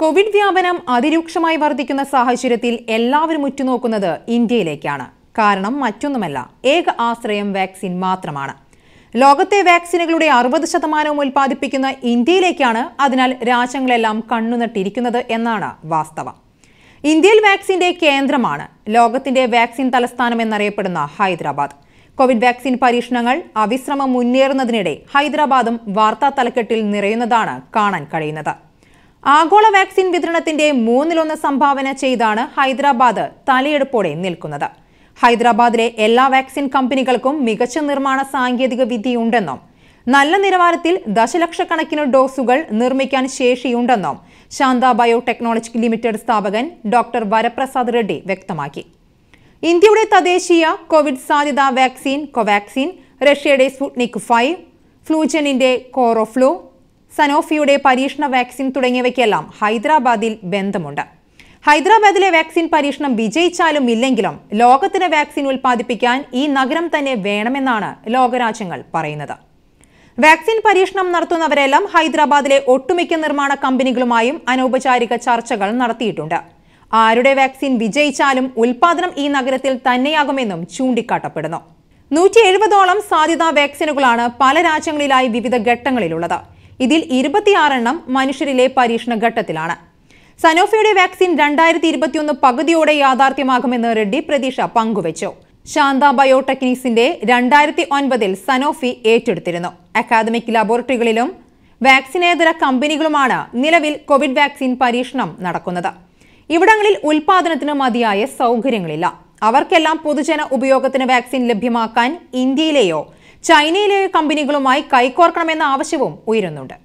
Covid വ്യാപനം അതിരൂക്ഷമായി വർദ്ധിക്കുന്ന സാഹചര്യത്തിൽ എല്ലാവരും ഉറ്റുനോക്കുന്നത് ഇന്ത്യയിലേക്കാണ് കാരണം മറ്റൊന്നുമല്ല ഏക ആശ്രയം വാക്സിൻ മാത്രമാണ് ലോകത്തെ വാക്സിനുകളുടെ അറുപത് ശതമാനവും ഉൽപ്പാദിപ്പിക്കുന്ന ഇന്ത്യയിലേക്കാണ് അതിനാൽ രാജ്യങ്ങളെല്ലാം കണ്ണുനട്ടിരിക്കുന്നത് എന്നാണ് വാസ്തവം ഇന്ത്യയിൽ വാക്സിന്റെ കേന്ദ്രമാണ് ലോകത്തിന്റെ വാക്സിൻ തലസ്ഥാനം എന്നറിയപ്പെടുന്ന ഹൈദരാബാദ് കോവിഡ് വാക്സിൻ പരീക്ഷണങ്ങൾ അവിശ്രമം മുന്നേറുന്നതിനിടെ ഹൈദരാബാദും വാർത്താ തലക്കെട്ടിൽ നിറയുന്നതാണ് കാണാൻ കഴിയുന്നത് ആഗോള വാക്സിൻ വിതരണത്തിന്റെ മൂന്നിലൊന്ന് സംഭാവന ചെയ്താണ് ഹൈദരാബാദ് തലയെടുപ്പോടെ നിൽക്കുന്നത് ഹൈദരാബാദിലെ എല്ലാ വാക്സിൻ കമ്പനികൾക്കും മികച്ച നിർമ്മാണ സാങ്കേതിക വിദ്യയുണ്ടെന്നും നല്ല നിലവാരത്തിൽ ദശലക്ഷക്കണക്കിന് ഡോസുകൾ നിർമ്മിക്കാൻ ശേഷിയുണ്ടെന്നും ശാന്ത ബയോടെക്നോളജി ലിമിറ്റഡ് സ്ഥാപകൻ ഡോക്ടർ വരപ്രസാദ് റെഡ്ഡി വ്യക്തമാക്കി ഇന്ത്യയുടെ തദ്ദേശീയ കോവിഡ് സാധ്യതാ വാക്സിൻ കോവാക്സിൻ റഷ്യയുടെ സ്പുട്നിക് ഫൈവ് ഫ്ലൂജനിന്റെ കോറോഫ്ലൂ സനോഫിയുടെ പരീക്ഷണ വാക്സിൻ തുടങ്ങിയവയ്ക്കെല്ലാം ഹൈദരാബാദിൽ ബന്ധമുണ്ട് ഹൈദരാബാദിലെ വാക്സിൻ പരീക്ഷണം വിജയിച്ചാലും ഇല്ലെങ്കിലും ലോകത്തിന് വാക്സിൻ ഉൽപ്പാദിപ്പിക്കാൻ ഈ നഗരം തന്നെ വേണമെന്നാണ് ലോകരാജ്യങ്ങൾ പറയുന്നത് വാക്സിൻ പരീക്ഷണം നടത്തുന്നവരെല്ലാം ഹൈദരാബാദിലെ ഒട്ടുമിക്ക നിർമ്മാണ കമ്പനികളുമായും അനൗപചാരിക ചർച്ചകൾ നടത്തിയിട്ടുണ്ട് ആരുടെ വാക്സിൻ വിജയിച്ചാലും ഉൽപാദനം ഈ നഗരത്തിൽ തന്നെയാകുമെന്നും ചൂണ്ടിക്കാട്ടപ്പെടുന്നു നൂറ്റി എഴുപതോളം സാധ്യതാ വാക്സിനുകളാണ് പല രാജ്യങ്ങളിലായി വിവിധ ഘട്ടങ്ങളിലുള്ളത് ഇതിൽ ഇരുപത്തിയാറെണ്ണം മനുഷ്യരിലെ പരീക്ഷണ ഘട്ടത്തിലാണ് സനോഫിയുടെ വാക്സിൻ രണ്ടായിരത്തി ഇരുപത്തിയൊന്ന് പകുതിയോടെ യാഥാർത്ഥ്യമാകുമെന്ന് റെഡ്ഡി പ്രതീക്ഷ പങ്കുവച്ചു ശാന്ത ബയോടെക്നിക്സിന്റെ രണ്ടായിരത്തി ഒൻപതിൽ സനോഫി ഏറ്റെടുത്തിരുന്നു അക്കാദമിക് ലബോറട്ടറികളിലും വാക്സിനേതര കമ്പനികളുമാണ് നിലവിൽ കോവിഡ് വാക്സിൻ പരീക്ഷണം നടക്കുന്നത് ഇവിടങ്ങളിൽ ഉൽപാദനത്തിന് മതിയായ സൗകര്യങ്ങളില്ല അവർക്കെല്ലാം പൊതുജന ഉപയോഗത്തിന് വാക്സിൻ ലഭ്യമാക്കാൻ ഇന്ത്യയിലെയോ ചൈനയിലെയോ കമ്പനികളുമായി കൈകോർക്കണമെന്ന ആവശ്യവും ഉയരുന്നുണ്ട്